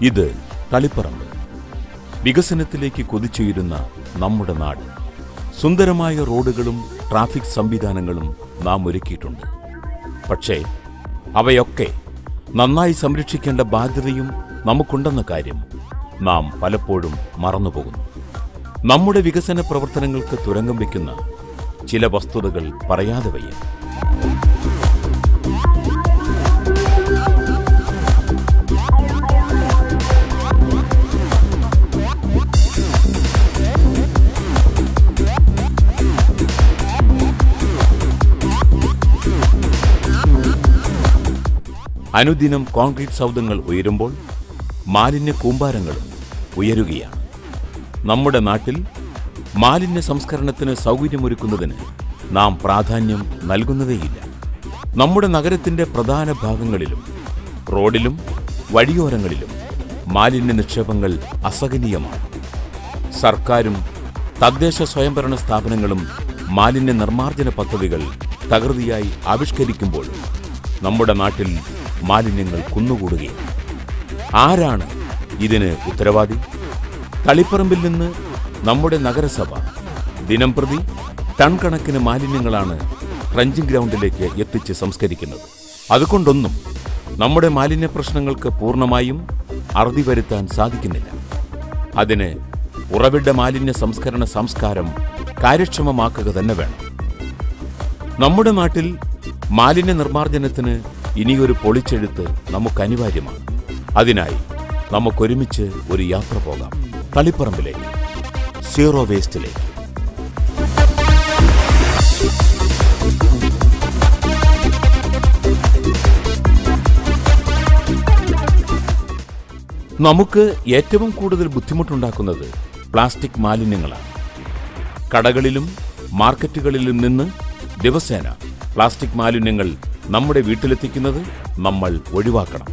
ഇത് തളിപ്പറമ്പ് വികസനത്തിലേക്ക് കൊതിച്ചുയരുന്ന നമ്മുടെ നാട് സുന്ദരമായ റോഡുകളും ട്രാഫിക് സംവിധാനങ്ങളും നാം ഒരുക്കിയിട്ടുണ്ട് പക്ഷേ അവയൊക്കെ നന്നായി സംരക്ഷിക്കേണ്ട ബാധ്യതയും നമുക്കുണ്ടെന്ന കാര്യം നാം പലപ്പോഴും മറന്നുപോകുന്നു നമ്മുടെ വികസന പ്രവർത്തനങ്ങൾക്ക് തുരങ്കം വയ്ക്കുന്ന ചില വസ്തുതകൾ പറയാതെ വയ്യ അനുദിനം കോൺക്രീറ്റ് സൗധങ്ങൾ ഉയരുമ്പോൾ മാലിന്യ കൂമ്പാരങ്ങളും ഉയരുകയാണ് നമ്മുടെ നാട്ടിൽ മാലിന്യ സംസ്കരണത്തിന് സൗകര്യമൊരുക്കുന്നതിന് നാം പ്രാധാന്യം നൽകുന്നതേയില്ല നമ്മുടെ നഗരത്തിന്റെ പ്രധാന ഭാഗങ്ങളിലും റോഡിലും വഴിയോരങ്ങളിലും മാലിന്യ നിക്ഷേപങ്ങൾ അസഹനീയമാണ് സർക്കാരും തദ്ദേശ സ്വയംഭരണ സ്ഥാപനങ്ങളും മാലിന്യ നിർമ്മാർജ്ജന പദ്ധതികൾ തകൃതിയായി ആവിഷ്കരിക്കുമ്പോൾ നമ്മുടെ നാട്ടിൽ മാലിന്യങ്ങൾ കുന്നുകൂടുകയാണ് ആരാണ് ഇതിന് ഉത്തരവാദി തളിപ്പറമ്പിൽ നിന്ന് നമ്മുടെ നഗരസഭ ദിനംപ്രതി ടൺ കണക്കിന് മാലിന്യങ്ങളാണ് ട്രഞ്ചിങ് ഗ്രൗണ്ടിലേക്ക് എത്തിച്ച് സംസ്കരിക്കുന്നത് അതുകൊണ്ടൊന്നും നമ്മുടെ മാലിന്യ പ്രശ്നങ്ങൾക്ക് പൂർണ്ണമായും അറുതി വരുത്താൻ സാധിക്കുന്നില്ല അതിന് ഉറവിട മാലിന്യ സംസ്കരണ സംസ്കാരം കാര്യക്ഷമമാക്കുക തന്നെ വേണം നമ്മുടെ നാട്ടിൽ മാലിന്യ നിർമ്മാർജ്ജനത്തിന് ഇനിയൊരു പൊളിച്ചെഴുത്ത് നമുക്ക് അനിവാര്യമാണ് അതിനായി നമുക്കൊരുമിച്ച് ഒരു യാത്ര പോകാം തളിപ്പറമ്പിലേക്ക് സീറോ വേസ്റ്റിലേക്ക് നമുക്ക് ഏറ്റവും കൂടുതൽ ബുദ്ധിമുട്ടുണ്ടാക്കുന്നത് പ്ലാസ്റ്റിക് മാലിന്യങ്ങളാണ് കടകളിലും മാർക്കറ്റുകളിലും നിന്ന് ദിവസേന പ്ലാസ്റ്റിക് മാലിന്യങ്ങൾ നമ്മുടെ വീട്ടിലെത്തിക്കുന്നത് നമ്മൾ ഒഴിവാക്കണം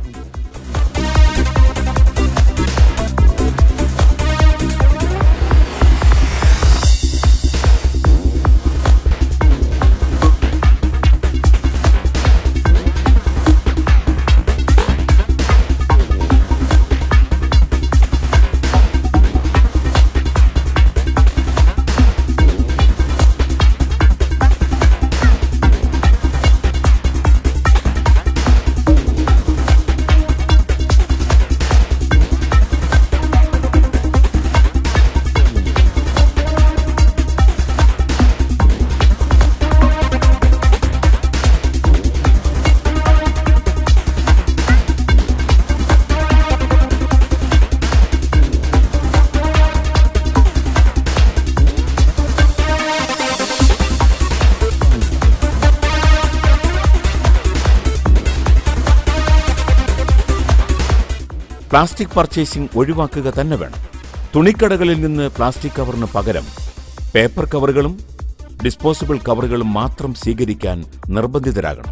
പ്ലാസ്റ്റിക് പർച്ചേസിംഗ് ഒഴിവാക്കുക തന്നെ വേണം തുണിക്കടകളിൽ നിന്ന് പ്ലാസ്റ്റിക് കവറിന് പകരം പേപ്പർ കവറുകളും ഡിസ്പോസിബിൾ കവറുകളും മാത്രം സ്വീകരിക്കാൻ നിർബന്ധിതരാകണം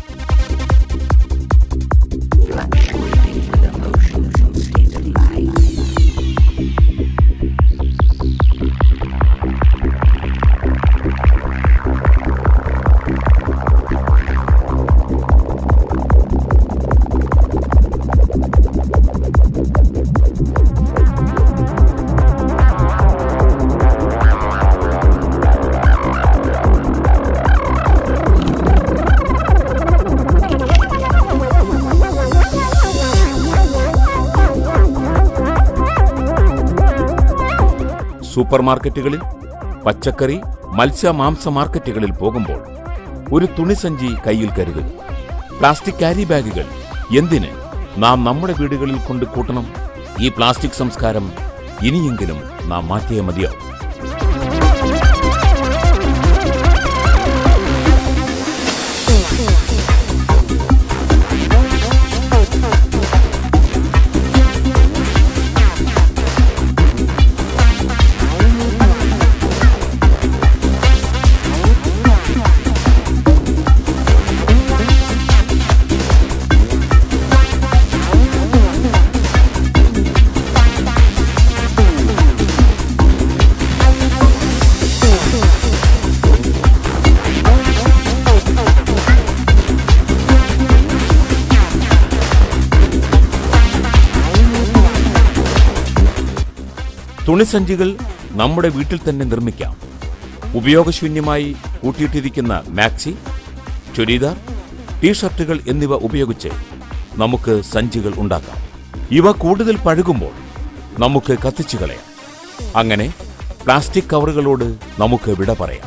സൂപ്പർ മാർക്കറ്റുകളിൽ പച്ചക്കറി മത്സ്യ മാംസ മാർക്കറ്റുകളിൽ പോകുമ്പോൾ ഒരു തുണിസഞ്ചി കയ്യിൽ കരുതുക പ്ലാസ്റ്റിക് ക്യാരി ബാഗുകൾ എന്തിന് നാം നമ്മുടെ വീടുകളിൽ കൊണ്ട് കൂട്ടണം ഈ പ്ലാസ്റ്റിക് സംസ്കാരം ഇനിയെങ്കിലും നാം മാറ്റിയേ മതിയാവും തുണിസഞ്ചികൾ നമ്മുടെ വീട്ടിൽ തന്നെ നിർമ്മിക്കാം ഉപയോഗശൂന്യമായി കൂട്ടിയിട്ടിരിക്കുന്ന മാക്സി ചുരിദാർ ടീഷർട്ടുകൾ എന്നിവ ഉപയോഗിച്ച് നമുക്ക് സഞ്ചികൾ ഉണ്ടാക്കാം ഇവ കൂടുതൽ പഴകുമ്പോൾ നമുക്ക് കത്തിച്ചു കളയാം അങ്ങനെ പ്ലാസ്റ്റിക് കവറുകളോട് നമുക്ക് വിട പറയാം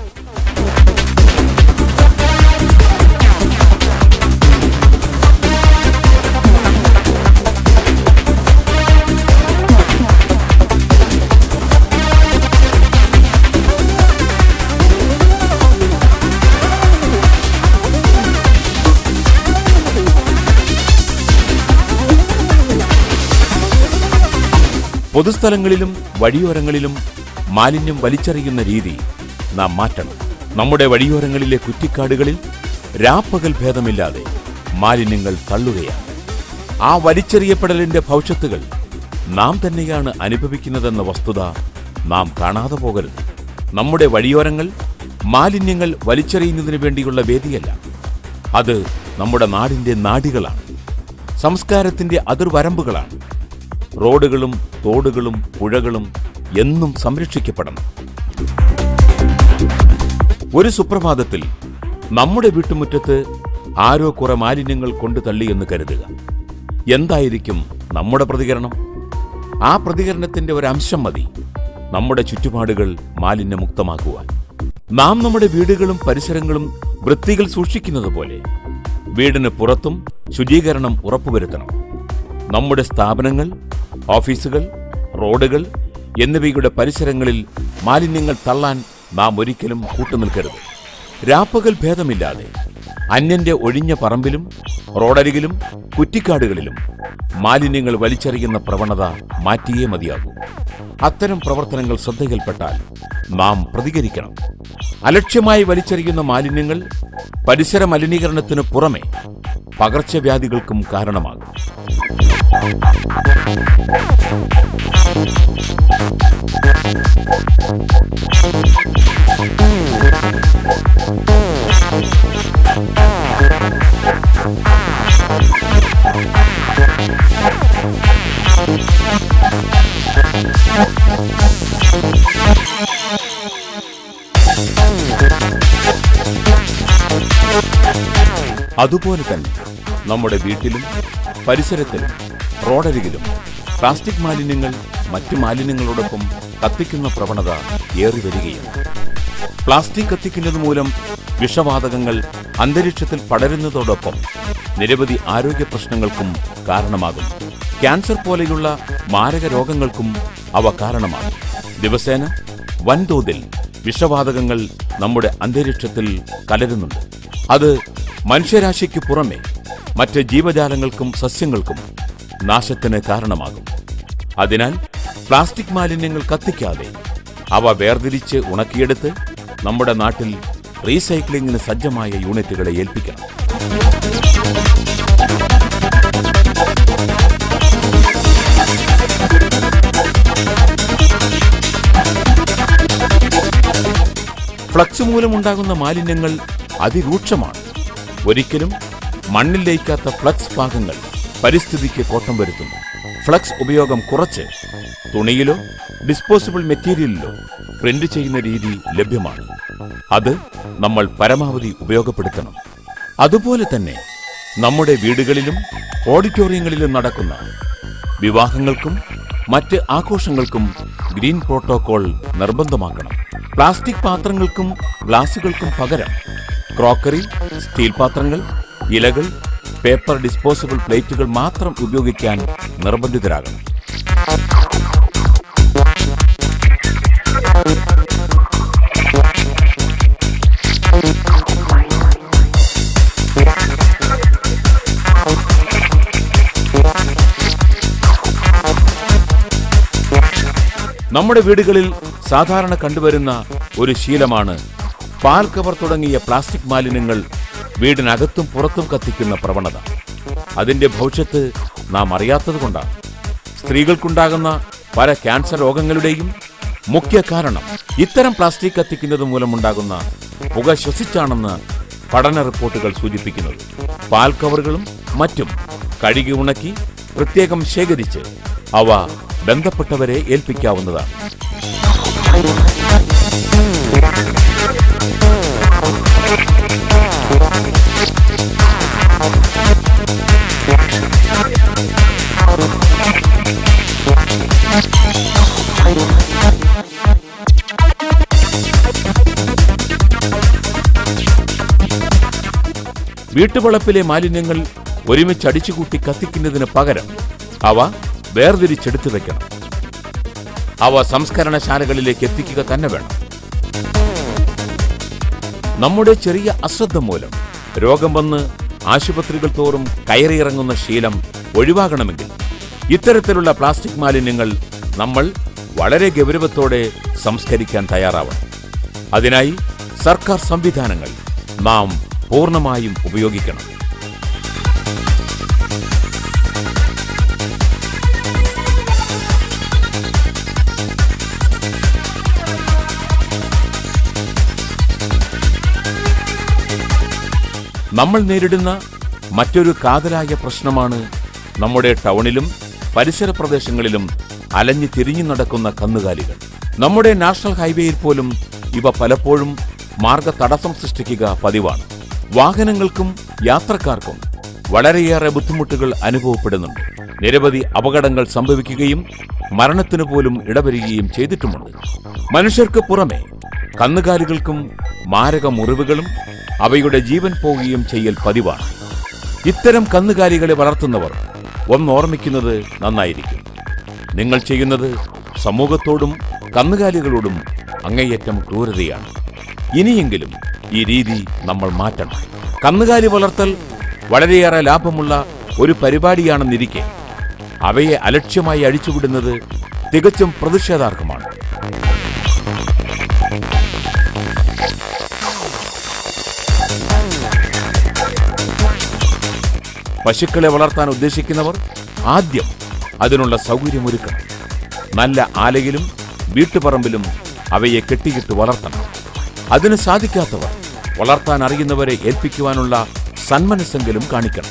പൊതുസ്ഥലങ്ങളിലും വഴിയോരങ്ങളിലും മാലിന്യം വലിച്ചെറിയുന്ന രീതി നാം മാറ്റണം നമ്മുടെ വഴിയോരങ്ങളിലെ കുറ്റിക്കാടുകളിൽ രാപ്പകൽ ഭേദമില്ലാതെ മാലിന്യങ്ങൾ തള്ളുകയാണ് ആ വലിച്ചെറിയപ്പെടലിന്റെ ഭവിഷ്യത്തുകൾ നാം തന്നെയാണ് അനുഭവിക്കുന്നതെന്ന വസ്തുത നാം കാണാതെ പോകരുത് നമ്മുടെ വഴിയോരങ്ങൾ മാലിന്യങ്ങൾ വലിച്ചെറിയുന്നതിന് വേണ്ടിയുള്ള വേദിയല്ല അത് നമ്മുടെ നാടിന്റെ നാടികളാണ് സംസ്കാരത്തിന്റെ അതിർവരമ്പുകളാണ് റോഡുകളും തോടുകളും പുഴകളും എന്നും സംരക്ഷിക്കപ്പെടണം ഒരു സുപ്രഭാതത്തിൽ നമ്മുടെ വീട്ടുമുറ്റത്ത് ആരോ കുറെ മാലിന്യങ്ങൾ കൊണ്ടു തള്ളിയെന്ന് കരുതുക എന്തായിരിക്കും നമ്മുടെ പ്രതികരണം ആ പ്രതികരണത്തിന്റെ ഒരു അംശം മതി നമ്മുടെ ചുറ്റുപാടുകൾ മാലിന്യമുക്തമാക്കുവാൻ നാം നമ്മുടെ വീടുകളും പരിസരങ്ങളും വൃത്തികൾ സൂക്ഷിക്കുന്നത് പോലെ വീടിന് പുറത്തും ശുചീകരണം ഉറപ്പുവരുത്തണം നമ്മുടെ സ്ഥാപനങ്ങൾ ഓഫീസുകൾ റോഡുകൾ എന്നിവയുടെ പരിസരങ്ങളിൽ മാലിന്യങ്ങൾ തള്ളാൻ നാം ഒരിക്കലും കൂട്ടുനിൽക്കരുത് രാപ്പകൽ ഭേദമില്ലാതെ അന്യന്റെ ഒഴിഞ്ഞ പറമ്പിലും റോഡരികിലും കുറ്റിക്കാടുകളിലും മാലിന്യങ്ങൾ വലിച്ചെറിയുന്ന പ്രവണത മാറ്റിയേ മതിയാകൂ അത്തരം പ്രവർത്തനങ്ങൾ ശ്രദ്ധയിൽപ്പെട്ടാൽ നാം പ്രതികരിക്കണം അലക്ഷ്യമായി വലിച്ചെറിയുന്ന മാലിന്യങ്ങൾ പരിസര മലിനീകരണത്തിന് പുറമെ പകർച്ചവ്യാധികൾക്കും കാരണമാകും അതുപോലെ തന്നെ നമ്മുടെ വീട്ടിലും പരിസരത്തിലും റോഡരികിലും പ്ലാസ്റ്റിക് മാലിന്യങ്ങൾ മറ്റു മാലിന്യങ്ങളോടൊപ്പം കത്തിക്കുന്ന പ്രവണത ഏറി വരികയാണ് പ്ലാസ്റ്റിക് കത്തിക്കുന്നത് മൂലം വിഷവാതകങ്ങൾ അന്തരീക്ഷത്തിൽ പടരുന്നതോടൊപ്പം നിരവധി ആരോഗ്യ പ്രശ്നങ്ങൾക്കും കാരണമാകും ക്യാൻസർ പോലെയുള്ള മാരക രോഗങ്ങൾക്കും അവ കാരണമാകും ദിവസേന വൻതോതിൽ വിഷവാതകങ്ങൾ നമ്മുടെ അന്തരീക്ഷത്തിൽ കലരുന്നുണ്ട് അത് മനുഷ്യരാശിക്ക് പുറമെ മറ്റ് ജീവജാലങ്ങൾക്കും സസ്യങ്ങൾക്കും നാശത്തിന് കാരണമാകും അതിനാൽ പ്ലാസ്റ്റിക് മാലിന്യങ്ങൾ കത്തിക്കാതെ അവ വേർതിരിച്ച് ഉണക്കിയെടുത്ത് നമ്മുടെ നാട്ടിൽ റീസൈക്ലിംഗിന് സജ്ജമായ യൂണിറ്റുകളെ ഏൽപ്പിക്കണം ഫ്ലക്സ് മൂലമുണ്ടാകുന്ന മാലിന്യങ്ങൾ അതിരൂക്ഷമാണ് ഒരിക്കലും മണ്ണിൽ ലയിക്കാത്ത ഫ്ലക്സ് ഭാഗങ്ങൾ പരിസ്ഥിതിക്ക് കോട്ടം വരുത്തുന്നു ഫ്ലക്സ് ഉപയോഗം കുറച്ച് തുണിയിലോ ഡിസ്പോസിബിൾ മെറ്റീരിയലിലോ പ്രിന്റ് ചെയ്യുന്ന രീതി ലഭ്യമാണ് അത് നമ്മൾ പരമാവധി ഉപയോഗപ്പെടുത്തണം അതുപോലെ തന്നെ നമ്മുടെ വീടുകളിലും ഓഡിറ്റോറിയങ്ങളിലും നടക്കുന്ന വിവാഹങ്ങൾക്കും മറ്റ് ആഘോഷങ്ങൾക്കും ഗ്രീൻ പ്രോട്ടോകോൾ നിർബന്ധമാക്കണം പ്ലാസ്റ്റിക് പാത്രങ്ങൾക്കും ഗ്ലാസുകൾക്കും പകരം ക്രോക്കറി സ്റ്റീൽ പാത്രങ്ങൾ ഇലകൾ പേപ്പർ ഡിസ്പോസിബിൾ പ്ലേറ്റുകൾ മാത്രം ഉപയോഗിക്കാൻ നിർബന്ധിതരാകണം നമ്മുടെ വീടുകളിൽ സാധാരണ കണ്ടുവരുന്ന ഒരു ശീലമാണ് പാൽ കവർ തുടങ്ങിയ പ്ലാസ്റ്റിക് മാലിന്യങ്ങൾ വീടിനകത്തും പുറത്തും കത്തിക്കുന്ന പ്രവണത അതിന്റെ ഭവിഷ്യത്ത് നാം അറിയാത്തതുകൊണ്ടാണ് സ്ത്രീകൾക്കുണ്ടാകുന്ന പല ക്യാൻസർ രോഗങ്ങളുടെയും മുഖ്യ കാരണം ഇത്തരം പ്ലാസ്റ്റിക് കത്തിക്കുന്നത് മൂലമുണ്ടാകുന്ന പുക ശ്വസിച്ചാണെന്ന് പഠന റിപ്പോർട്ടുകൾ സൂചിപ്പിക്കുന്നത് പാൽ കവറുകളും മറ്റും കഴുകി ഉണക്കി പ്രത്യേകം ശേഖരിച്ച് അവ ബന്ധപ്പെട്ടവരെ ഏൽപ്പിക്കാവുന്നതാണ് വീട്ടുവളപ്പിലെ മാലിന്യങ്ങൾ ഒരുമിച്ച് അടിച്ചുകൂട്ടി കത്തിക്കുന്നതിന് പകരം അവ വേർതിരിച്ചെടുത്തു വെക്കണം അവ സംസ്കരണശാലകളിലേക്ക് എത്തിക്കുക തന്നെ വേണം നമ്മുടെ ചെറിയ അശ്രദ്ധ മൂലം രോഗം വന്ന് ആശുപത്രികൾ തോറും കയറിയിറങ്ങുന്ന ശീലം ഒഴിവാകണമെങ്കിൽ ഇത്തരത്തിലുള്ള പ്ലാസ്റ്റിക് മാലിന്യങ്ങൾ നമ്മൾ വളരെ ഗൗരവത്തോടെ സംസ്കരിക്കാൻ തയ്യാറാവണം അതിനായി സർക്കാർ സംവിധാനങ്ങൾ നാം പൂർണ്ണമായും ഉപയോഗിക്കണം നമ്മൾ നേരിടുന്ന മറ്റൊരു കാതലായ പ്രശ്നമാണ് നമ്മുടെ ടൗണിലും പരിസര പ്രദേശങ്ങളിലും അലഞ്ഞു തിരിഞ്ഞു നടക്കുന്ന കന്നുകാലികൾ നമ്മുടെ നാഷണൽ ഹൈവേയിൽ പോലും ഇവ പലപ്പോഴും മാർഗ തടസ്സം സൃഷ്ടിക്കുക പതിവാണ് വാഹനങ്ങൾക്കും യാത്രക്കാർക്കും വളരെയേറെ ബുദ്ധിമുട്ടുകൾ അനുഭവപ്പെടുന്നുണ്ട് നിരവധി അപകടങ്ങൾ സംഭവിക്കുകയും മരണത്തിനു പോലും ഇടവരികയും ചെയ്തിട്ടുമുണ്ട് മനുഷ്യർക്ക് പുറമെ കന്നുകാലികൾക്കും മാരക മുറിവുകളും അവയുടെ ജീവൻ പോവുകയും ചെയ്യൽ പതിവാണ് ഇത്തരം കന്നുകാലികളെ വളർത്തുന്നവർ ഒന്നോർമ്മിക്കുന്നത് നന്നായിരിക്കും നിങ്ങൾ ചെയ്യുന്നത് സമൂഹത്തോടും കന്നുകാലികളോടും അങ്ങേയറ്റം ക്രൂരതയാണ് ഇനിയെങ്കിലും ഈ രീതി നമ്മൾ മാറ്റണം കന്നുകാലി വളർത്തൽ വളരെയേറെ ലാഭമുള്ള ഒരു പരിപാടിയാണെന്നിരിക്കെ അവയെ അലക്ഷ്യമായി അഴിച്ചുവിടുന്നത് തികച്ചും പ്രതിഷേധാർഹമാണ് പശുക്കളെ വളർത്താൻ ഉദ്ദേശിക്കുന്നവർ ആദ്യം അതിനുള്ള സൗകര്യമൊരുക്കണം നല്ല ആലയിലും വീട്ടുപറമ്പിലും അവയെ കെട്ടിയിട്ട് വളർത്തണം അതിന് സാധിക്കാത്തവർ വളർത്താൻ അറിയുന്നവരെ ഏൽപ്പിക്കുവാനുള്ള സന്മനസ്സെങ്കിലും കാണിക്കണം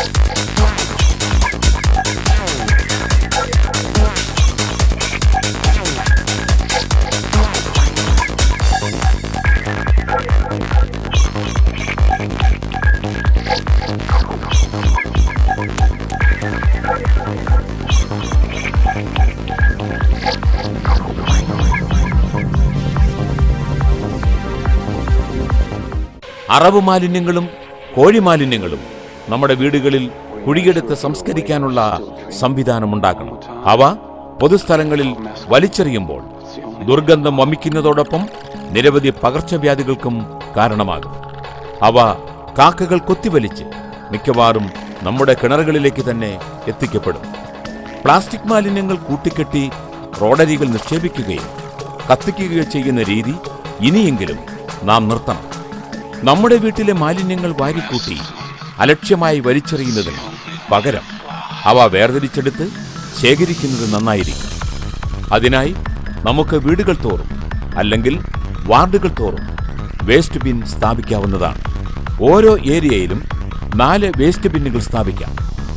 അറവ് മാലിന്യങ്ങളും കോഴി മാലിന്യങ്ങളും നമ്മുടെ വീടുകളിൽ കുഴിയെടുത്ത് സംസ്കരിക്കാനുള്ള സംവിധാനമുണ്ടാക്കണം അവ പൊതുസ്ഥലങ്ങളിൽ വലിച്ചെറിയുമ്പോൾ ദുർഗന്ധം വമിക്കുന്നതോടൊപ്പം നിരവധി പകർച്ചവ്യാധികൾക്കും കാരണമാകും അവ കാക്കകൾ കൊത്തിവലിച്ച് മിക്കവാറും നമ്മുടെ കിണറുകളിലേക്ക് തന്നെ എത്തിക്കപ്പെടും പ്ലാസ്റ്റിക് മാലിന്യങ്ങൾ കൂട്ടിക്കെട്ടി റോഡരികൾ നിക്ഷേപിക്കുകയും കത്തിക്കുകയോ ചെയ്യുന്ന രീതി ഇനിയെങ്കിലും നാം നിർത്തണം നമ്മുടെ വീട്ടിലെ മാലിന്യങ്ങൾ വാരിക്കൂട്ടി അലക്ഷ്യമായി വലിച്ചെറിയുന്നതിന് പകരം അവ വേർതിരിച്ചെടുത്ത് ശേഖരിക്കുന്നത് നന്നായിരിക്കും അതിനായി നമുക്ക് വീടുകൾ തോറും അല്ലെങ്കിൽ വാർഡുകൾ തോറും വേസ്റ്റ് ബിൻ സ്ഥാപിക്കാവുന്നതാണ് ഓരോ ഏരിയയിലും നാല് വേസ്റ്റ് ബിന്നുകൾ സ്ഥാപിക്കാം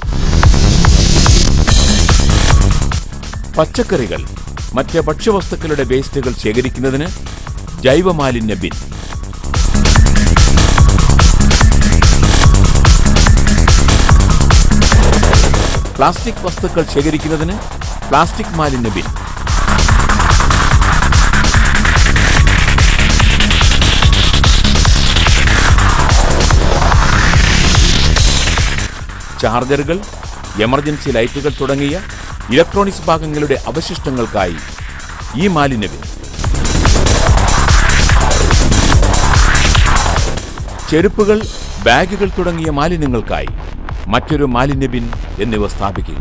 പച്ചക്കറികൾ മറ്റ് ഭക്ഷ്യവസ്തുക്കളുടെ വേസ്റ്റുകൾ ശേഖരിക്കുന്നതിന് ജൈവമാലിന്യ ബിൻ പ്ലാസ്റ്റിക് വസ്തുക്കൾ ശേഖരിക്കുന്നതിന് പ്ലാസ്റ്റിക് മാലിന്യ ബിൻ ചാർജറുകൾ എമർജൻസി ലൈറ്റുകൾ തുടങ്ങിയ ഇലക്ട്രോണിക്സ് ഭാഗങ്ങളുടെ അവശിഷ്ടങ്ങൾക്കായി ഈ മാലിന്യ ബിൻ ചെരുപ്പുകൾ ബാഗുകൾ തുടങ്ങിയ മാലിന്യങ്ങൾക്കായി മറ്റൊരു മാലിന്യ ബിൻ എന്നിവ സ്ഥാപിക്കുക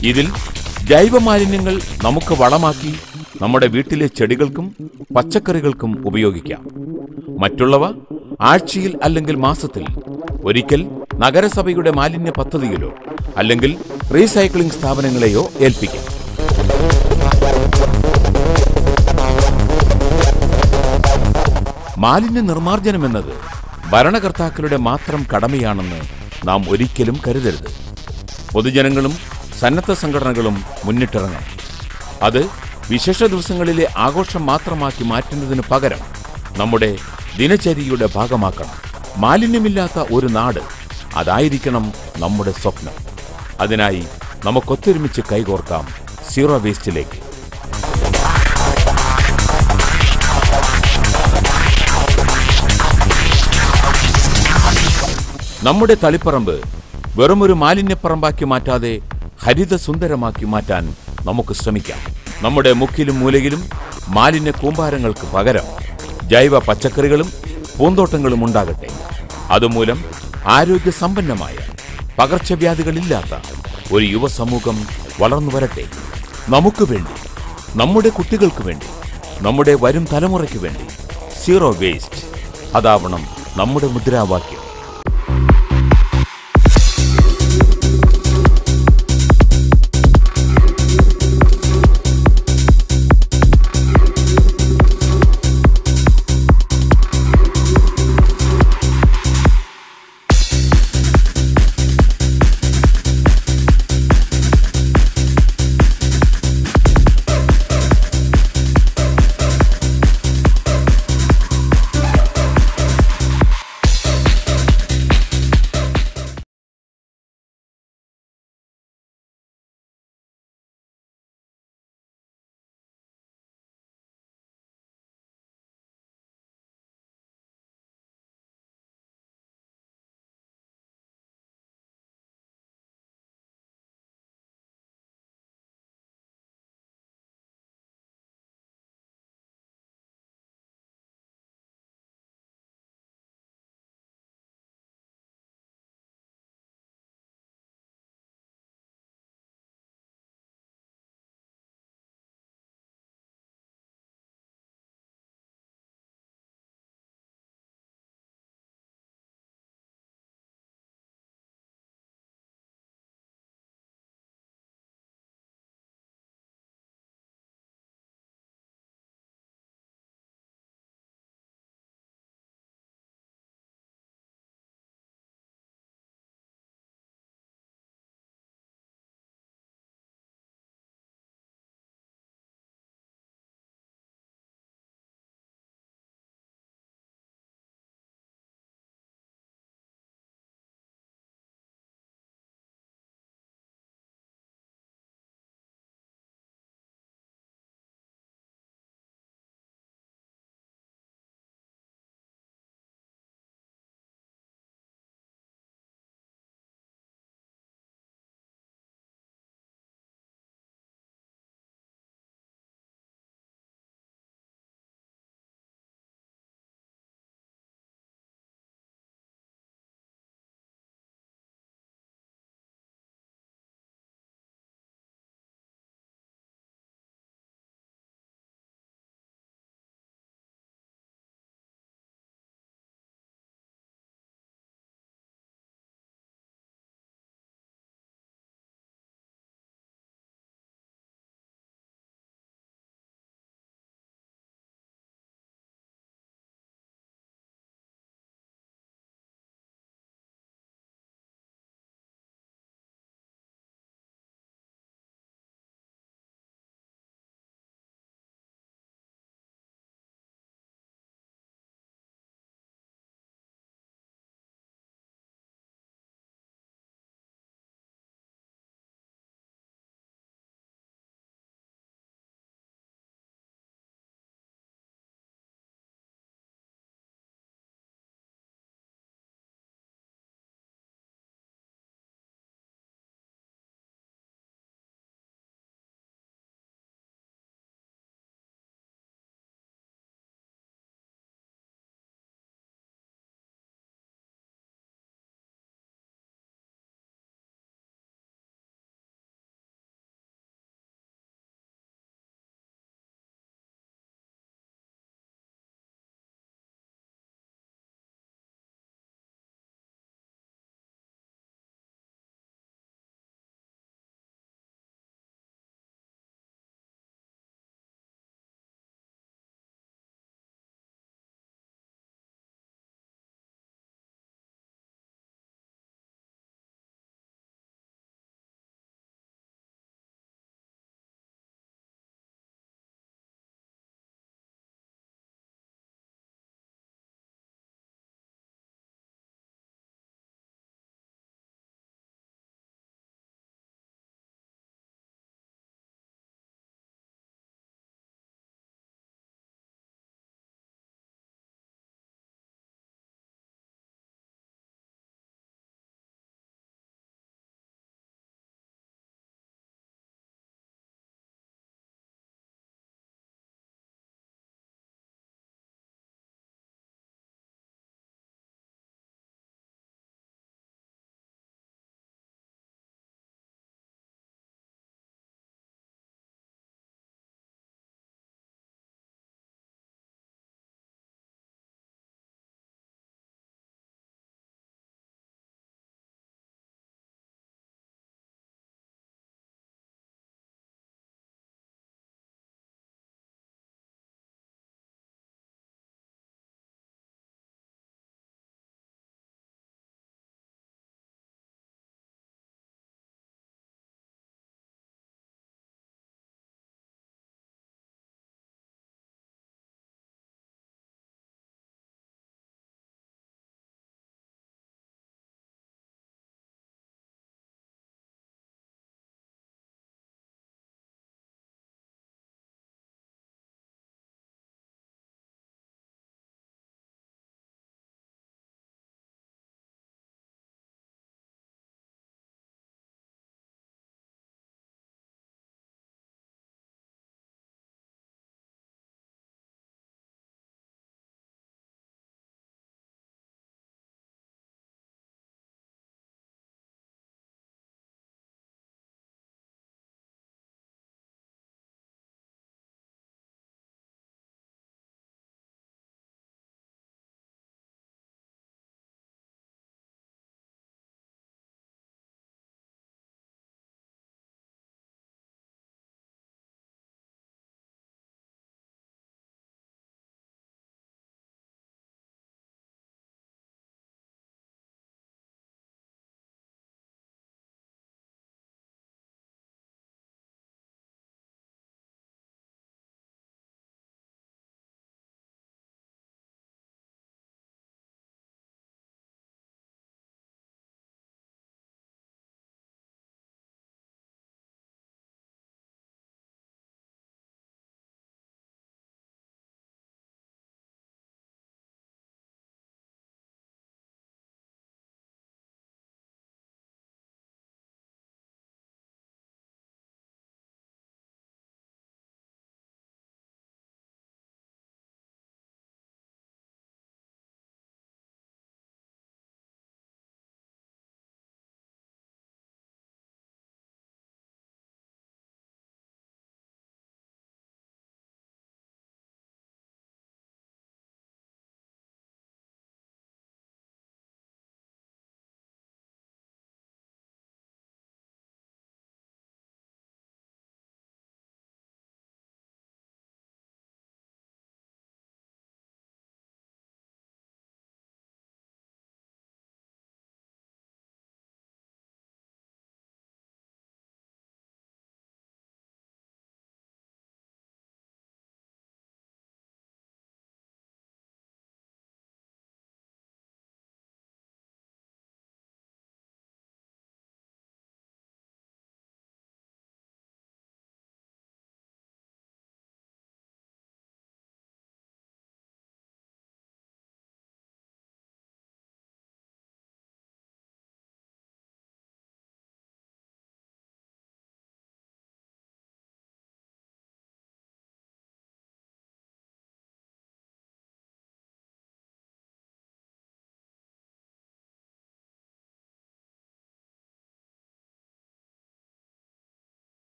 ഇതിൽ ജൈവമാലിന്യങ്ങൾ നമുക്ക് വളമാക്കി നമ്മുടെ വീട്ടിലെ ചെടികൾക്കും പച്ചക്കറികൾക്കും ഉപയോഗിക്കാം മറ്റുള്ളവ ആഴ്ചയിൽ അല്ലെങ്കിൽ മാസത്തിൽ ഒരിക്കൽ നഗരസഭയുടെ മാലിന്യ പദ്ധതിയിലോ അല്ലെങ്കിൽ റീസൈക്ലിംഗ് സ്ഥാപനങ്ങളെയോ ഏൽപ്പിക്കാം മാലിന്യ നിർമ്മാർജ്ജനം എന്നത് ഭരണകർത്താക്കളുടെ മാത്രം കടമയാണെന്ന് നാം ഒരിക്കലും കരുതരുത് പൊതുജനങ്ങളും സന്നദ്ധ സംഘടനകളും മുന്നിട്ടിറങ്ങണം അത് വിശേഷ ദിവസങ്ങളിലെ ആഘോഷം മാത്രമാക്കി മാറ്റുന്നതിന് പകരം നമ്മുടെ ദിനചര്യയുടെ ഭാഗമാക്കണം മാലിന്യമില്ലാത്ത ഒരു നാട് അതായിരിക്കണം നമ്മുടെ സ്വപ്നം അതിനായി നമുക്കൊത്തൊരുമിച്ച് കൈകോർക്കാം സീറോ വേസ്റ്റിലേക്ക് നമ്മുടെ തളിപ്പറമ്പ് വെറുമൊരു മാലിന്യപ്പറമ്പാക്കി മാറ്റാതെ ഹരിത സുന്ദരമാക്കി മാറ്റാൻ നമുക്ക് ശ്രമിക്കാം നമ്മുടെ മുക്കിലും മൂലയിലും മാലിന്യ കൂമ്പാരങ്ങൾക്ക് പകരം ജൈവ പച്ചക്കറികളും പൂന്തോട്ടങ്ങളും ഉണ്ടാകട്ടെ അതുമൂലം ആരോഗ്യ സമ്പന്നമായ പകർച്ചവ്യാധികളില്ലാത്ത ഒരു യുവസമൂഹം വളർന്നു വരട്ടെ നമുക്ക് വേണ്ടി നമ്മുടെ കുട്ടികൾക്ക് വേണ്ടി നമ്മുടെ വരും തലമുറയ്ക്ക് വേണ്ടി സീറോ വേസ്റ്റ് അതാവണം നമ്മുടെ മുദ്രാവാക്യം